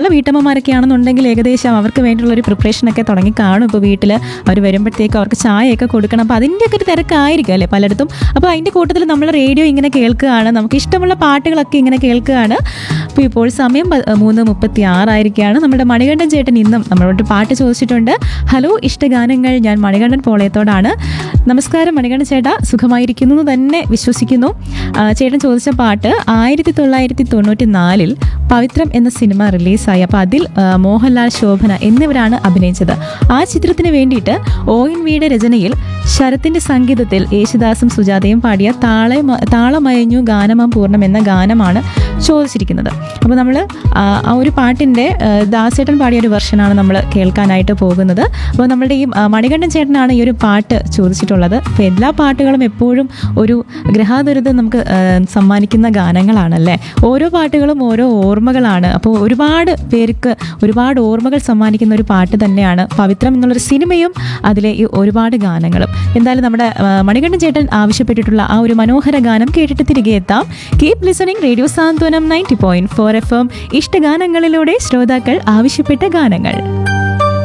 വീട്ടിലുള്ള വീട്ടമ്മമാരൊക്കെ ആണെന്നുണ്ടെങ്കിൽ ഏകദേശം അവർക്ക് വേണ്ടിയുള്ള ഒരു പ്രിപ്പറേഷനൊക്കെ തുടങ്ങി കാണും ഇപ്പോൾ വീട്ടിൽ അവർ വരുമ്പോഴത്തേക്ക് അവർക്ക് ചായയൊക്കെ കൊടുക്കണം അപ്പോൾ അതിൻ്റെയൊക്കെ ഒരു തിരക്കായിരിക്കും അല്ലേ പലയിടത്തും അപ്പോൾ അതിൻ്റെ കൂട്ടത്തിൽ നമ്മൾ റേഡിയോ ഇങ്ങനെ കേൾക്കുകയാണ് നമുക്ക് ഇഷ്ടമുള്ള പാട്ടുകളൊക്കെ ഇങ്ങനെ കേൾക്കുകയാണ് അപ്പോൾ ഇപ്പോൾ സമയം പ- മൂന്ന് മുപ്പത്തി ആറായിരിക്കുകയാണ് നമ്മുടെ മണികണ്ഠൻ ചേട്ടൻ ഇന്നും നമ്മളോട് പാട്ട് ചോദിച്ചിട്ടുണ്ട് ഹലോ ഇഷ്ടഗാനങ്ങൾ ഞാൻ മണികണ്ഠൻ പോളയത്തോടാണ് നമസ്കാരം മണികണ്ഠൻ ചേട്ടാ സുഖമായിരിക്കുന്നു എന്ന് തന്നെ വിശ്വസിക്കുന്നു ആ, ചേട്ടൻ ചോദിച്ച പാട്ട് ആയിരത്തി തൊള്ളായിരത്തി തൊണ്ണൂറ്റി നാലിൽ പവിത്രം എന്ന സിനിമ റിലീസായി അപ്പോൾ അതിൽ ആ, മോഹൻലാൽ ശോഭന എന്നിവരാണ് അഭിനയിച്ചത് ആ ചിത്രത്തിന് വേണ്ടിയിട്ട് ഒ എൻ വിയുടെ രചനയിൽ ശരത്തിന്റെ സംഗീതത്തിൽ യേശുദാസും സുജാതയും പാടിയ താളെ താളമയഞ്ഞു ഗാനമാം പൂർണ്ണം എന്ന ഗാനമാണ് ചോദിച്ചിരിക്കുന്നത് അപ്പോൾ നമ്മൾ ആ ഒരു പാട്ടിൻ്റെ ദാസേട്ടൻ പാടിയ ഒരു വെർഷനാണ് നമ്മൾ കേൾക്കാനായിട്ട് പോകുന്നത് അപ്പോൾ നമ്മുടെ ഈ ആ, മണികണ്ഠൻ ചേട്ടനാണ് ഈ ഒരു പാട്ട് ചോദിച്ചിട്ടുള്ളത് അപ്പോൾ എല്ലാ പാട്ടുകളും എപ്പോഴും ഒരു ഗ്രഹാതുരത നമുക്ക് ആ, സമ്മാനിക്കുന്ന ഗാനങ്ങളാണല്ലേ ഓരോ പാട്ടുകളും ഓരോ ഓർമ്മകളാണ് അപ്പോൾ ഒരുപാട് പേർക്ക് ഒരുപാട് ഓർമ്മകൾ സമ്മാനിക്കുന്ന ഒരു പാട്ട് തന്നെയാണ് പവിത്രം എന്നുള്ളൊരു സിനിമയും അതിലെ ഈ ഒരുപാട് ഗാനങ്ങളും എന്തായാലും നമ്മുടെ ആ, മണികണ്ഠൻ ചേട്ടൻ ആവശ്യപ്പെട്ടിട്ടുള്ള ആ ഒരു മനോഹര ഗാനം കേട്ടിട്ട് തിരികെ എത്താം keep listening radio Santhwanam ninety point four F M ഇഷ്ടഗാനങ്ങളിലൂടെ ശ്രോതാക്കൾ ആവശ്യപ്പെട്ട ഗാനങ്ങൾ